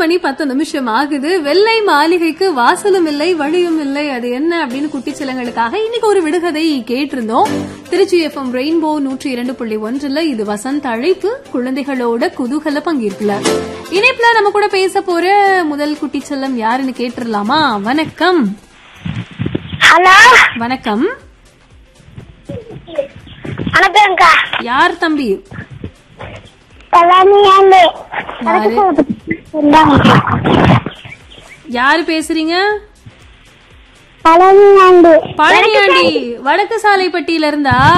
மணி பத்து நிமிஷம் ஆகுது வெள்ளை மாளிகைக்கு வாசலும் இல்லை வழியும் இல்லை அது என்ன அப்படின்னு குட்டிச்சலங்களுக்காக இன்னைக்கு ஒரு விடுகதை கேட்டிருந்தோம் திருச்சி எஃப்எம் ரெயின்போ நூற்றி இரண்டு புள்ளி ஒன்றுல இது வசந்த் அழைப்பு குழந்தைகளோட குதூகல பங்கேற்கல இணைப்புல நம்ம கூட பேச போற முதல் குட்டிச்செல்லம் யாருன்னு கேட்டுடலாமா வணக்கம் ஹலோ வணக்கம் வணக்கம்க்கா யார் தம்பி பழனியாண்டு யாரு யாரு பேசுறீங்க பழனியாண்டு பழனியாண்டி வடக்கு சாலைப்பட்டியில இருந்தா